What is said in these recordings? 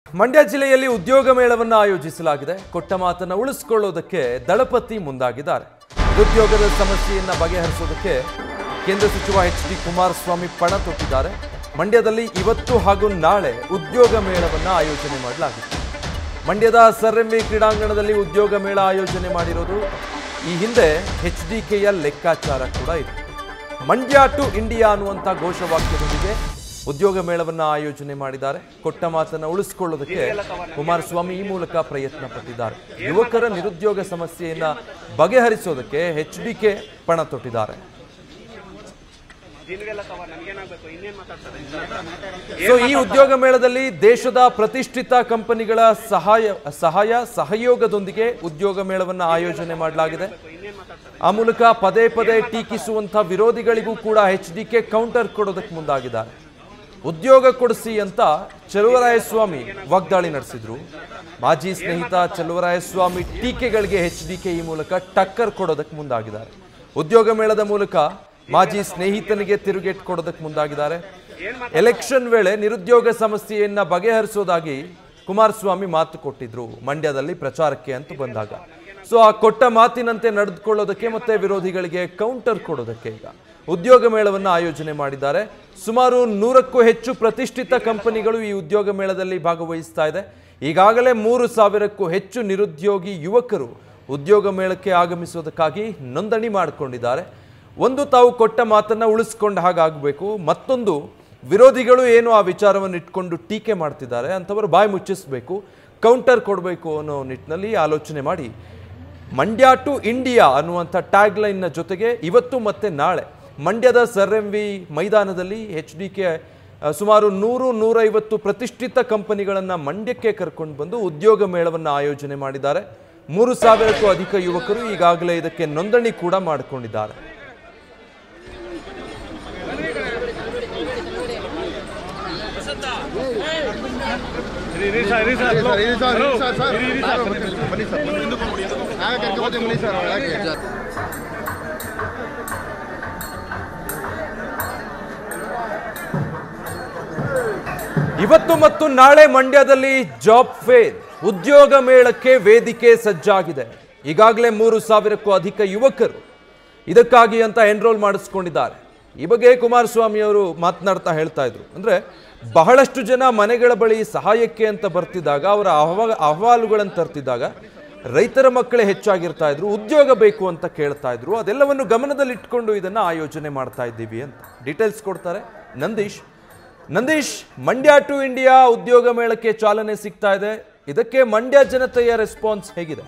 ಮಂಡ್ಯ ಜಿಲ್ಲೆಯಲ್ಲಿ ಉದ್ಯೋಗ ಮೇಳವನ್ನು ಆಯೋಜಿಸಲಾಗಿದೆ ಕೊಟ್ಟ ಮಾತನ್ನು ಉಳಿಸಿಕೊಳ್ಳೋದಕ್ಕೆ ದಳಪತಿ ಮುಂದಾಗಿದ್ದಾರೆ ನಿರುದ್ಯೋಗದ ಸಮಸ್ಯೆಯನ್ನ ಬಗೆಹರಿಸೋದಕ್ಕೆ ಕೇಂದ್ರ ಸಚಿವ ಎಚ್ ಡಿ ಕುಮಾರಸ್ವಾಮಿ ಪಣ ತೊಟ್ಟಿದ್ದಾರೆ ಮಂಡ್ಯದಲ್ಲಿ ಇವತ್ತು ಹಾಗೂ ನಾಳೆ ಉದ್ಯೋಗ ಮೇಳವನ್ನು ಆಯೋಜನೆ ಮಾಡಲಾಗಿದೆ ಮಂಡ್ಯದ ಸರ್ ಎಂ ವಿ ಕ್ರೀಡಾಂಗಣದಲ್ಲಿ ಉದ್ಯೋಗ ಮೇಳ ಆಯೋಜನೆ ಮಾಡಿರೋದು ಈ ಹಿಂದೆ ಎಚ್ ಡಿ ಕೆಯ ಲೆಕ್ಕಾಚಾರ ಕೂಡ ಇದೆ ಮಂಡ್ಯ ಟು ಇಂಡಿಯಾ ಅನ್ನುವಂಥ ಘೋಷವಾಕ್ಯದೊಂದಿಗೆ ಉದ್ಯೋಗ ಮೇಳವನ್ನು ಆಯೋಜನೆ ಮಾಡಿದ್ದಾರೆ ಕೊಟ್ಟ ಮಾತನ್ನು ಉಳಿಸಿಕೊಳ್ಳೋದಕ್ಕೆ ಕುಮಾರಸ್ವಾಮಿ ಈ ಮೂಲಕ ಪ್ರಯತ್ನ ಪಟ್ಟಿದ್ದಾರೆ ಯುವಕರ ನಿರುದ್ಯೋಗ ಸಮಸ್ಯೆಯನ್ನ ಬಗೆಹರಿಸೋದಕ್ಕೆ ಎಚ್ ಡಿ ಕೆ ಪಣ ತೊಟ್ಟಿದ್ದಾರೆ ಸೊ ಈ ಉದ್ಯೋಗ ಮೇಳದಲ್ಲಿ ದೇಶದ ಪ್ರತಿಷ್ಠಿತ ಕಂಪನಿಗಳ ಸಹಾಯ ಸಹಾಯ ಸಹಯೋಗದೊಂದಿಗೆ ಉದ್ಯೋಗ ಮೇಳವನ್ನು ಆಯೋಜನೆ ಮಾಡಲಾಗಿದೆ ಆ ಮೂಲಕ ಪದೇ ಪದೇ ಟೀಕಿಸುವಂತ ವಿರೋಧಿಗಳಿಗೂ ಕೂಡ ಎಚ್ ಡಿ ಕೆ ಕೌಂಟರ್ ಕೊಡೋದಕ್ಕೆ ಮುಂದಾಗಿದ್ದಾರೆ ಉದ್ಯೋಗ ಕೊಡಿಸಿ ಅಂತ ಚಲುವರಾಯಸ್ವಾಮಿ ವಾಗ್ದಾಳಿ ನಡೆಸಿದ್ರು ಮಾಜಿ ಸ್ನೇಹಿತ ಚಲುವರಾಯಸ್ವಾಮಿ ಟೀಕೆಗಳಿಗೆ ಎಚ್ ಡಿ ಕೆ ಈ ಮೂಲಕ ಟಕ್ಕರ್ ಕೊಡೋದಕ್ಕೆ ಮುಂದಾಗಿದ್ದಾರೆ ಉದ್ಯೋಗ ಮೇಳದ ಮೂಲಕ ಮಾಜಿ ಸ್ನೇಹಿತನಿಗೆ ತಿರುಗೇಟ್ ಕೊಡೋದಕ್ಕೆ ಮುಂದಾಗಿದ್ದಾರೆ ಎಲೆಕ್ಷನ್ ವೇಳೆ ನಿರುದ್ಯೋಗ ಸಮಸ್ಯೆಯನ್ನ ಬಗೆಹರಿಸೋದಾಗಿ ಕುಮಾರಸ್ವಾಮಿ ಮಾತು ಕೊಟ್ಟಿದ್ರು ಮಂಡ್ಯದಲ್ಲಿ ಪ್ರಚಾರಕ್ಕೆ ಅಂತ ಬಂದಾಗ ಸೊ ಆ ಕೊಟ್ಟ ಮಾತಿನಂತೆ ನಡೆದುಕೊಳ್ಳೋದಕ್ಕೆ ಮತ್ತೆ ವಿರೋಧಿಗಳಿಗೆ ಕೌಂಟರ್ ಕೊಡೋದಕ್ಕೆ ಈಗ ಉದ್ಯೋಗ ಮೇಳವನ್ನು ಆಯೋಜನೆ ಮಾಡಿದ್ದಾರೆ ಸುಮಾರು ನೂರಕ್ಕೂ ಹೆಚ್ಚು ಪ್ರತಿಷ್ಠಿತ ಕಂಪನಿಗಳು ಈ ಉದ್ಯೋಗ ಮೇಳದಲ್ಲಿ ಭಾಗವಹಿಸ್ತಾ ಇದೆ ಈಗಾಗಲೇ ಮೂರು ಸಾವಿರಕ್ಕೂ ಹೆಚ್ಚು ನಿರುದ್ಯೋಗಿ ಯುವಕರು ಉದ್ಯೋಗ ಮೇಳಕ್ಕೆ ಆಗಮಿಸೋದಕ್ಕಾಗಿ ನೋಂದಣಿ ಮಾಡಿಕೊಂಡಿದ್ದಾರೆ ಒಂದು ತಾವು ಕೊಟ್ಟ ಮಾತನ್ನ ಉಳಿಸ್ಕೊಂಡ ಹಾಗಾಗಬೇಕು ಮತ್ತೊಂದು ವಿರೋಧಿಗಳು ಏನು ಆ ವಿಚಾರವನ್ನು ಇಟ್ಕೊಂಡು ಟೀಕೆ ಮಾಡ್ತಿದ್ದಾರೆ ಅಂಥವರು ಬಾಯಿ ಮುಚ್ಚಿಸ್ಬೇಕು ಕೌಂಟರ್ ಕೊಡಬೇಕು ಅನ್ನೋ ನಿಟ್ಟಿನಲ್ಲಿ ಆಲೋಚನೆ ಮಾಡಿ ಮಂಡ್ಯ ಟು ಇಂಡಿಯಾ ಅನ್ನುವಂಥ ಟ್ಯಾಗ್ಲೈನ್ನ ಜೊತೆಗೆ ಇವತ್ತು ಮತ್ತೆ ನಾಳೆ ಮಂಡ್ಯದ ಸರ್ ಎಂ ವಿ ಮೈದಾನದಲ್ಲಿ ಎಚ್ ಡಿ ಕೆ ಸುಮಾರು ನೂರು ನೂರೈವತ್ತು ಪ್ರತಿಷ್ಠಿತ ಕಂಪನಿಗಳನ್ನು ಮಂಡ್ಯಕ್ಕೆ ಕರ್ಕೊಂಡು ಬಂದು ಉದ್ಯೋಗ ಮೇಳವನ್ನು ಆಯೋಜನೆ ಮಾಡಿದ್ದಾರೆ ಮೂರು ಸಾವಿರಕ್ಕೂ ಅಧಿಕ ಯುವಕರು ಈಗಾಗಲೇ ಇದಕ್ಕೆ ನೋಂದಣಿ ಕೂಡ ಮಾಡಿಕೊಂಡಿದ್ದಾರೆ ಇರಿ ಸರ್ ಇರಿ ಸರ್ ಸರ್ ಇರಿ ಸರ್ ಇರಿ ಸರ್ ಸರ್ ಸರ್ ಬನ್ನಿ ಸರ್ ನಾವೇ ಕರ್ಕೊಬೋದಿ ಬನ್ನಿ ಸರ್ ಒಳಗೆ ಇವತ್ತು ಮತ್ತು ನಾಳೆ ಮಂಡ್ಯದಲ್ಲಿ ಜಾಬ್ ಫೇರ್ ಉದ್ಯೋಗ ಮೇಳಕ್ಕೆ ವೇದಿಕೆ ಸಜ್ಜಾಗಿದೆ ಈಗಾಗಲೇ ಮೂರು ಸಾವಿರಕ್ಕೂ ಅಧಿಕ ಯುವಕರು ಇದಕ್ಕಾಗಿ ಅಂತ ಎನ್ರೋಲ್ ಮಾಡಿಸ್ಕೊಂಡಿದ್ದಾರೆ ಈ ಬಗ್ಗೆ ಕುಮಾರಸ್ವಾಮಿ ಅವರು ಮಾತನಾಡ್ತಾ ಹೇಳ್ತಾ ಇದ್ರು ಅಂದ್ರೆ ಬಹಳಷ್ಟು ಜನ ಮನೆಗಳ ಬಳಿ ಸಹಾಯಕ್ಕೆ ಅಂತ ಬರ್ತಿದ್ದಾಗ ಅವರ ಅಹವಾ ಅಹವಾಲುಗಳನ್ನು ತರ್ತಿದ್ದಾಗ ರೈತರ ಮಕ್ಕಳೇ ಹೆಚ್ಚಾಗಿರ್ತಾ ಇದ್ರು ಉದ್ಯೋಗ ಬೇಕು ಅಂತ ಕೇಳ್ತಾ ಇದ್ರು ಅದೆಲ್ಲವನ್ನು ಗಮನದಲ್ಲಿಟ್ಕೊಂಡು ಇದನ್ನ ಆಯೋಜನೆ ಮಾಡ್ತಾ ಇದ್ದೀವಿ ಅಂತ ಡೀಟೇಲ್ಸ್ ಕೊಡ್ತಾರೆ ನಂದೀಶ್ ನಂದೀಶ್ ಮಂಡ್ಯ ಟು ಇಂಡಿಯಾ ಉದ್ಯೋಗ ಮೇಳಕ್ಕೆ ಚಾಲನೆ ಸಿಗ್ತಾ ಇದೆ ಇದಕ್ಕೆ ಮಂಡ್ಯ ಜನತೆಯ ರೆಸ್ಪಾನ್ಸ್ ಹೇಗಿದೆ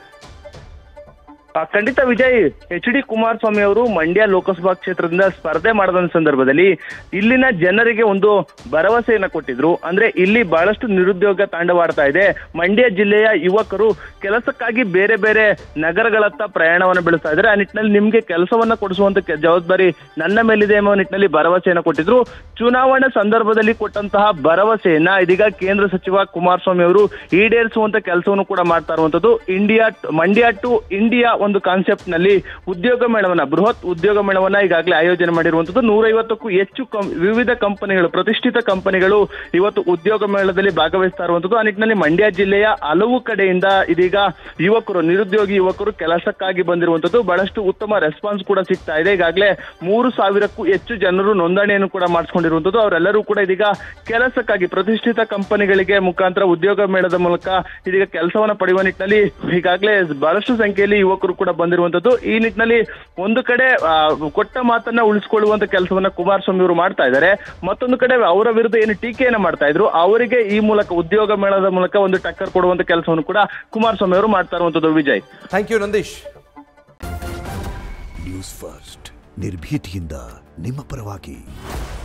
ಆ, ಖಂಡಿತ ವಿಜಯ್ ಎಚ್ ಡಿ ಕುಮಾರಸ್ವಾಮಿ ಅವರು ಮಂಡ್ಯ ಲೋಕಸಭಾ ಕ್ಷೇತ್ರದಿಂದ ಸ್ಪರ್ಧೆ ಮಾಡಿದ ಸಂದರ್ಭದಲ್ಲಿ ಇಲ್ಲಿನ ಜನರಿಗೆ ಒಂದು ಭರವಸೆಯನ್ನ ಕೊಟ್ಟಿದ್ರು ಅಂದ್ರೆ ಇಲ್ಲಿ ಬಹಳಷ್ಟು ನಿರುದ್ಯೋಗ ತಾಂಡವಾಡ್ತಾ ಇದೆ ಮಂಡ್ಯ ಜಿಲ್ಲೆಯ ಯುವಕರು ಕೆಲಸಕ್ಕಾಗಿ ಬೇರೆ ಬೇರೆ ನಗರಗಳತ್ತ ಪ್ರಯಾಣವನ್ನು ಬೆಳೆಸ್ತಾ ಇದ್ದಾರೆ ಆ ನಿಟ್ಟಿನಲ್ಲಿ ನಿಮ್ಗೆ ಕೆಲಸವನ್ನ ಕೊಡಿಸುವಂತ ಕೆ- ಜವಾಬ್ದಾರಿ ನನ್ನ ಮೇಲಿದೆ ಎಂಬ ನಿಟ್ಟಿನಲ್ಲಿ ಭರವಸೆಯನ್ನ ಕೊಟ್ಟಿದ್ರು ಚುನಾವಣೆ ಸಂದರ್ಭದಲ್ಲಿ ಕೊಟ್ಟಂತಹ ಭರವಸೆಯನ್ನ ಇದೀಗ ಕೇಂದ್ರ ಸಚಿವ ಕುಮಾರಸ್ವಾಮಿ ಅವರು ಈಡೇರಿಸುವಂತ ಕೆಲಸವನ್ನು ಕೂಡ ಮಾಡ್ತಾ ಇರುವಂತದ್ದು ಇಂಡಿಯಾ ಮಂಡ್ಯ ಟು ಇಂಡಿಯಾ ಒಂದು ಕಾನ್ಸೆಪ್ಟ್ ನಲ್ಲಿ ಉದ್ಯೋಗ ಮೇಳವನ್ನ ಬೃಹತ್ ಉದ್ಯೋಗ ಮೇಳವನ್ನ ಈಗಾಗಲೇ ಆಯೋಜನೆ ಮಾಡಿರುವಂತದ್ದು ನೂರೈವತ್ತಕ್ಕೂ ಹೆಚ್ಚು ಕಂ- ವಿವಿಧ ಕಂಪನಿಗಳು ಪ್ರತಿಷ್ಠಿತ ಕಂಪನಿಗಳು ಇವತ್ತು ಉದ್ಯೋಗ ಮೇಳದಲ್ಲಿ ಭಾಗವಹಿಸ್ತಾ ಇರುವಂತದ್ದು ಆ ನಿಟ್ಟಿನಲ್ಲಿ ಮಂಡ್ಯ ಜಿಲ್ಲೆಯ ಹಲವು ಕಡೆಯಿಂದ ಇದೀಗ ಯುವಕರು ನಿರುದ್ಯೋಗಿ ಯುವಕರು ಕೆಲಸಕ್ಕಾಗಿ ಬಂದಿರುವಂತದ್ದು ಬಹಳಷ್ಟು ಉತ್ತಮ ರೆಸ್ಪಾನ್ಸ್ ಕೂಡ ಸಿಗ್ತಾ ಇದೆ ಈಗಾಗಲೇ ಮೂರು ಸಾವಿರಕ್ಕೂ ಹೆಚ್ಚು ಜನರು ನೋಂದಣಿಯನ್ನು ಕೂಡ ಮಾಡಿಸ್ಕೊಂಡಿರುವಂತದ್ದು ಅವರೆಲ್ಲರೂ ಕೂಡ ಇದೀಗ ಕೆಲಸಕ್ಕಾಗಿ ಪ್ರತಿಷ್ಠಿತ ಕಂಪನಿಗಳಿಗೆ ಮುಖಾಂತರ ಉದ್ಯೋಗ ಮೇಳದ ಮೂಲಕ ಇದೀಗ ಕೆಲಸವನ್ನ ಪಡೆಯುವ ನಿಟ್ಟಿನಲ್ಲಿ ಈಗಾಗಲೇ ಬಹಳಷ್ಟು ಸಂಖ್ಯೆಯಲ್ಲಿ ಯುವಕರು ಕೂಡ ಬಂದಿರುವಂತದ್ದು ಈ ನಿಟ್ಟಿನಲ್ಲಿ ಒಂದು ಕಡೆ ಆ, ಕೊಟ್ಟ ಮಾತನ್ನ ಉಳಿಸಿಕೊಳ್ಳುವಂತ ಕೆಲಸವನ್ನ ಕುಮಾರಸ್ವಾಮಿ ಅವರು ಮಾಡ್ತಾ ಇದ್ದಾರೆ ಮತ್ತೊಂದು ಕಡೆ ಅವರ ವಿರುದ್ಧ ಏನು ಟೀಕೆಯನ್ನ ಮಾಡ್ತಾ ಇದ್ರು ಅವರಿಗೆ ಈ ಮೂಲಕ ಉದ್ಯೋಗ ಮೇಳದ ಮೂಲಕ ಒಂದು ಟಕ್ಕರ್ ಕೊಡುವಂತ ಕೆಲಸವನ್ನು ಕೂಡ ಕುಮಾರಸ್ವಾಮಿ ಅವರು ಮಾಡ್ತಾ ಇರುವಂತದ್ದು Vijay thank you Nandish news first ನಿರ್ಭೀತಿಯಿಂದ ನಿಮ್ಮ ಪರವಾಗಿ